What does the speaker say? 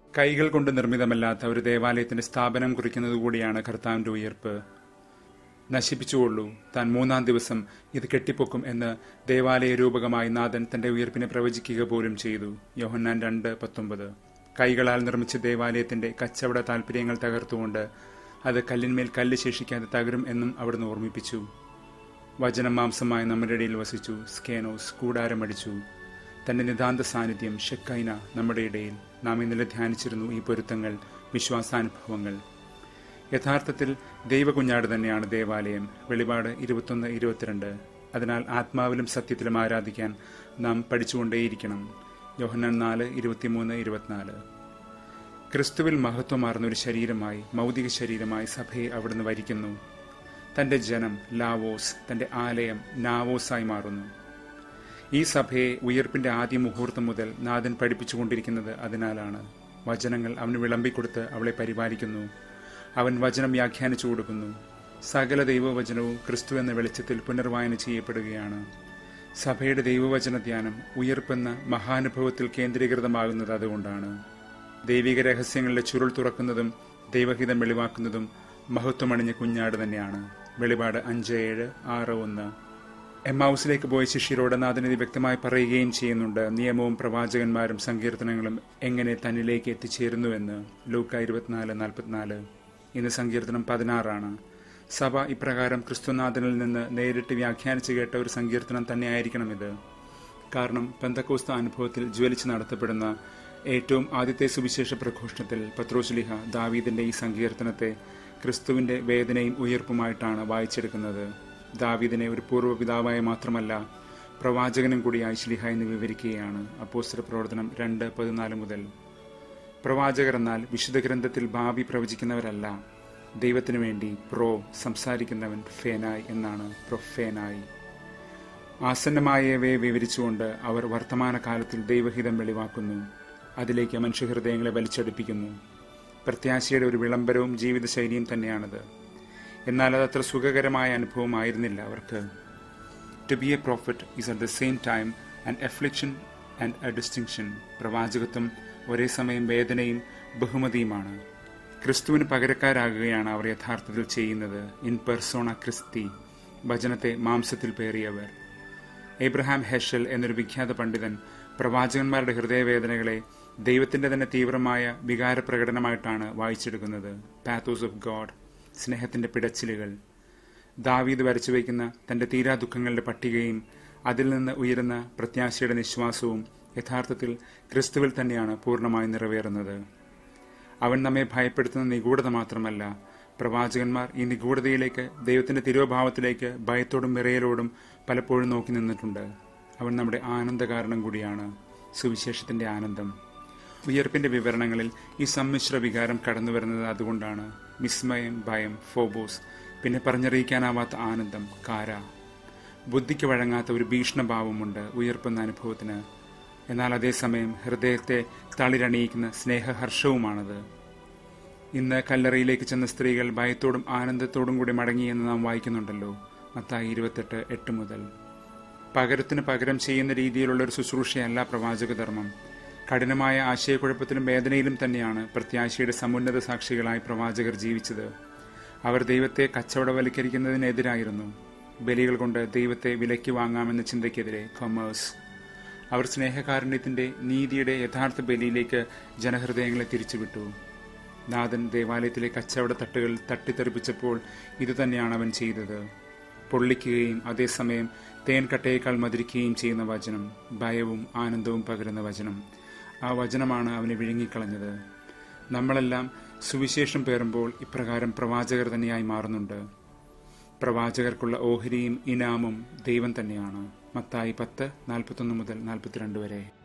കൈകൾ കൊണ്ട് നിർമ്മിതമല്ലാത്ത ഒരു ദേവാലയത്തിന്റെ സ്ഥാപനം കുറിക്കുന്നത് കൂടിയാണ് കർത്താവിന്റെ ഉയർപ്പ് നശിപ്പിച്ചുകൊള്ളൂ താൻ മൂന്നാം ദിവസം ഇത് കെട്ടിപ്പൊക്കും എന്ന് ദേവാലയ രൂപകമായി നാഥൻ തന്റെ ഉയർപ്പിനെ പ്രവചിക്കുക പോലും ചെയ്തു യോഹന്നാൻ രണ്ട് പത്തൊമ്പത് കൈകളാൽ നിർമ്മിച്ച ദേവാലയത്തിന്റെ കച്ചവട താല്പര്യങ്ങൾ തകർത്തുകൊണ്ട് അത് കല്ലിന്മേൽ കല്ല് ശേഷിക്കാതെ തകരും എന്നും അവിടുന്ന് ഓർമ്മിപ്പിച്ചു വചനം മാംസമായി നമ്മുടെ ഇടയിൽ വസിച്ചു സ്കേനോസ് കൂടാരമടിച്ചു തന്റെ നിതാന്ത സാന്നിധ്യം ഷെക്കൈന നമ്മുടെ ഇടയിൽ നാം ഇന്നലെ ധ്യാനിച്ചിരുന്നു ഈ പൊരുത്തങ്ങൾ വിശ്വാസാനുഭവങ്ങൾ യഥാർത്ഥത്തിൽ ദൈവകുഞ്ഞാട് തന്നെയാണ് ദേവാലയം വെളിപാട് ഇരുപത്തൊന്ന് ഇരുപത്തിരണ്ട് അതിനാൽ ആത്മാവിലും സത്യത്തിലും ആരാധിക്കാൻ നാം പഠിച്ചുകൊണ്ടേയിരിക്കണം യോഹന്നാൻ നാല് ഇരുപത്തിമൂന്ന് ഇരുപത്തിനാല് ക്രിസ്തുവിൽ മഹത്വമാർന്ന ഒരു ശരീരമായി മൗതിക ശരീരമായി സഭയെ അവിടുന്ന് വരിക്കുന്നു തന്റെ ജനം ലാവോസ് തന്റെ ആലയം നാവോസായി മാറുന്നു ഈ സഭയെ ഉയർപ്പിന്റെ ആദ്യ മുഹൂർത്തം മുതൽ നാഥൻ പഠിപ്പിച്ചുകൊണ്ടിരിക്കുന്നത് അതിനാലാണ് വചനങ്ങൾ അവന് വിളമ്പിക്കൊടുത്ത് അവളെ പരിപാലിക്കുന്നു അവൻ വചനം വ്യാഖ്യാനിച്ചു കൊടുക്കുന്നു സകല ദൈവവചനവും ക്രിസ്തു എന്ന വെളിച്ചത്തിൽ പുനർവായന ചെയ്യപ്പെടുകയാണ് സഭയുടെ ദൈവവചന ധ്യാനം ഉയർപ്പെന്ന മഹാനുഭവത്തിൽ കേന്ദ്രീകൃതമാകുന്നത് അതുകൊണ്ടാണ് ദൈവിക രഹസ്യങ്ങളുടെ ചുരുൾ തുറക്കുന്നതും ദൈവഹിതം വെളിവാക്കുന്നതും മഹത്വമണിഞ്ഞ കുഞ്ഞാട് തന്നെയാണ് വെളിപാട് അഞ്ച് ഏഴ് ആറ് ഒന്ന് എമ്മൗസിലേക്ക് പോയ ശിഷ്യരോട് നാഥനിധി വ്യക്തമായി പറയുകയും ചെയ്യുന്നുണ്ട് നിയമവും പ്രവാചകന്മാരും സങ്കീർത്തനങ്ങളും എങ്ങനെ തന്നിലേക്ക് എത്തിച്ചേരുന്നുവെന്ന് ലൂക്ക ഇരുപത്തിനാല് നാൽപ്പത്തിനാല് ഇന്ന് സങ്കീർത്തനം പതിനാറാണ് സഭ ഇപ്രകാരം ക്രിസ്തുനാഥനിൽ നിന്ന് നേരിട്ട് വ്യാഖ്യാനിച്ചു കേട്ട ഒരു സങ്കീർത്തനം തന്നെയായിരിക്കണം ഇത് കാരണം പെന്തക്കോസ്ത അനുഭവത്തിൽ ജ്വലിച്ച് നടത്തപ്പെടുന്ന ഏറ്റവും ആദ്യത്തെ സുവിശേഷ പ്രഘോഷണത്തിൽ പത്രോസ്ലിഹ ദാവീദിന്റെ ഈ സങ്കീർത്തനത്തെ ക്രിസ്തുവിന്റെ വേദനയും ഉയർപ്പുമായിട്ടാണ് വായിച്ചെടുക്കുന്നത് ദാവീദിനെ ഒരു പൂർവ്വപിതാവായി മാത്രമല്ല പ്രവാചകനും കൂടിയായി ശ്ലിഹ എന്ന് വിവരിക്കുകയാണ് അപ്പോസ്റ്റർ പ്രവർത്തനം രണ്ട് പതിനാല് മുതൽ പ്രവാചകർ എന്നാൽ വിശുദ്ധ ഗ്രന്ഥത്തിൽ ഭാവി പ്രവചിക്കുന്നവരല്ല ദൈവത്തിനു വേണ്ടി പ്രോ സംസാരിക്കുന്നവൻ ഫേനായി എന്നാണ് പ്രൊഫേനായി ആസന്നമായവയെ വിവരിച്ചുകൊണ്ട് അവർ വർത്തമാനകാലത്തിൽ ദൈവഹിതം വെളിവാക്കുന്നു അതിലേക്ക് മനുഷ്യഹൃദയങ്ങളെ വലിച്ചടുപ്പിക്കുന്നു പ്രത്യാശയുടെ ഒരു വിളംബരവും ജീവിതശൈലിയും തന്നെയാണത് എന്നാൽ അത് അത്ര സുഖകരമായ അനുഭവമായിരുന്നില്ല അവർക്ക് to be a prophet is at the same time and affliction and a distinction പ്രവാചകത്വം ഒരേ സമയം വേദനയും ബഹുമതിയുമാണ് ക്രിസ്തുവിന് പകരക്കാരാകുകയാണ് അവർ യഥാർത്ഥത്തിൽ ചെയ്യുന്നത് ഇൻ പെർസോണ ക്രിസ്തി വചനത്തെ മാംസത്തിൽ പേറിയവർ എബ്രഹാം ഹെഷൽ എന്നൊരു വിഖ്യാത പണ്ഡിതൻ പ്രവാചകന്മാരുടെ ഹൃദയവേദനകളെ ദൈവത്തിന്റെ തന്നെ തീവ്രമായ വികാര പ്രകടനമായിട്ടാണ് വായിച്ചെടുക്കുന്നത് പാത്തോസ് ഓഫ് ഗോഡ് സ്നേഹത്തിന്റെ പിടച്ചിലുകൾ ദാവീദ് വരച്ചു വയ്ക്കുന്ന തന്റെ തീരാ ദുഃഖങ്ങളുടെ പട്ടികയും അതിൽ നിന്ന് ഉയരുന്ന പ്രത്യാശയുടെ നിശ്വാസവും യഥാർത്ഥത്തിൽ ക്രിസ്തുവിൽ തന്നെയാണ് പൂർണ്ണമായി നിറവേറുന്നത് അവൻ നമ്മെ ഭയപ്പെടുത്തുന്ന നിഗൂഢത മാത്രമല്ല പ്രവാചകന്മാർ ഈ നിഗൂഢതയിലേക്ക് ദൈവത്തിന്റെ തിരുവഭാവത്തിലേക്ക് ഭയത്തോടും വിറയലോടും പലപ്പോഴും നോക്കി നിന്നിട്ടുണ്ട് അവൻ നമ്മുടെ ആനന്ദ കാരണം കൂടിയാണ് സുവിശേഷത്തിന്റെ ആനന്ദം ഉയർപ്പിന്റെ വിവരണങ്ങളിൽ ഈ സമ്മിശ്ര വികാരം കടന്നു വരുന്നത് അതുകൊണ്ടാണ് വിസ്മയം ഭയം ഫോബോസ് പിന്നെ പറഞ്ഞറിയിക്കാനാവാത്ത ആനന്ദം കാര ബുദ്ധിക്ക് വഴങ്ങാത്ത ഒരു ഭീഷണഭാവമുണ്ട് ഉയർപ്പെന്ന അനുഭവത്തിന് എന്നാൽ അതേസമയം ഹൃദയത്തെ തളിരണിയിക്കുന്ന സ്നേഹഹർഷവുമാണത് ഇന്ന് കല്ലറയിലേക്ക് ചെന്ന സ്ത്രീകൾ ഭയത്തോടും ആനന്ദത്തോടും കൂടി മടങ്ങിയെന്ന് നാം വായിക്കുന്നുണ്ടല്ലോ മത്തായി ഇരുപത്തെട്ട് എട്ട് മുതൽ പകരത്തിന് പകരം ചെയ്യുന്ന രീതിയിലുള്ള ഒരു ശുശ്രൂഷയല്ല പ്രവാചകധർമ്മം കഠിനമായ ആശയക്കുഴപ്പത്തിലും വേദനയിലും തന്നെയാണ് പ്രത്യാശയുടെ സമുന്നത സാക്ഷികളായി പ്രവാചകർ ജീവിച്ചത് അവർ ദൈവത്തെ കച്ചവടവൽക്കരിക്കുന്നതിനെതിരായിരുന്നു ബലികൾ കൊണ്ട് ദൈവത്തെ വിലയ്ക്ക് വാങ്ങാമെന്ന ചിന്തയ്ക്കെതിരെ കൊമേഴ്സ് അവർ സ്നേഹകാരുണ്യത്തിന്റെ നീതിയുടെ യഥാർത്ഥ ബലിയിലേക്ക് ജനഹൃദയങ്ങളെ തിരിച്ചുവിട്ടു നാഥൻ ദേവാലയത്തിലെ കച്ചവട തട്ടുകൾ തട്ടിത്തെറിപ്പിച്ചപ്പോൾ ഇതുതന്നെയാണ് അവൻ ചെയ്തത് പൊള്ളിക്കുകയും അതേസമയം തേൻ കട്ടയേക്കാൾ മധുരിക്കുകയും ചെയ്യുന്ന വചനം ഭയവും ആനന്ദവും പകരുന്ന വചനം ആ വചനമാണ് അവനെ വിഴുങ്ങിക്കളഞ്ഞത് നമ്മളെല്ലാം സുവിശേഷം പേറുമ്പോൾ ഇപ്രകാരം പ്രവാചകർ തന്നെയായി മാറുന്നുണ്ട് പ്രവാചകർക്കുള്ള ഓഹരിയും ഇനാമും ദൈവം തന്നെയാണ് മത്തായി പത്ത് നാൽപ്പത്തൊന്ന് മുതൽ നാൽപ്പത്തിരണ്ട് വരെ